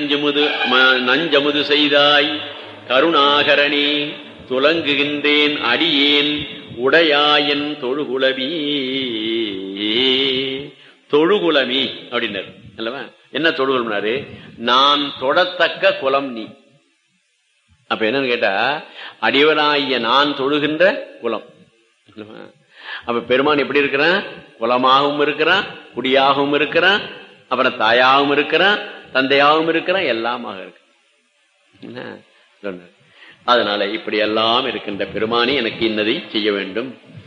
நஞ்சமுது ம- நஞ்சமுது செய்தாய் கருணாகரணி துலங்குகின்றேன் அடியேன் உடையாயன் தொழுகுலவி தொழுகுலமி அப்படின்னாரு அல்லவா என்ன தொழுகுலம்னாரு நான் தொடத்தக்க குலம் நீ அப்ப என்னன்னு கேட்டா அடியவனாகிய நான் தொழுகின்ற குலம் அல்லவா? அப்ப பெருமான் எப்படி இருக்கிறான் குலமாகவும் இருக்கிறான் குடியாகவும் இருக்கிறான் அப்புறம் தாயாகவும் இருக்கிறான் தந்தையாகவும் இருக்கிறான் எல்லாமாக இருக்கு என்ன? சொன்னார். அதனால இப்படி எல்லாம் இருக்கின்ற பெருமானி எனக்கு இன்னதை செய்ய வேண்டும்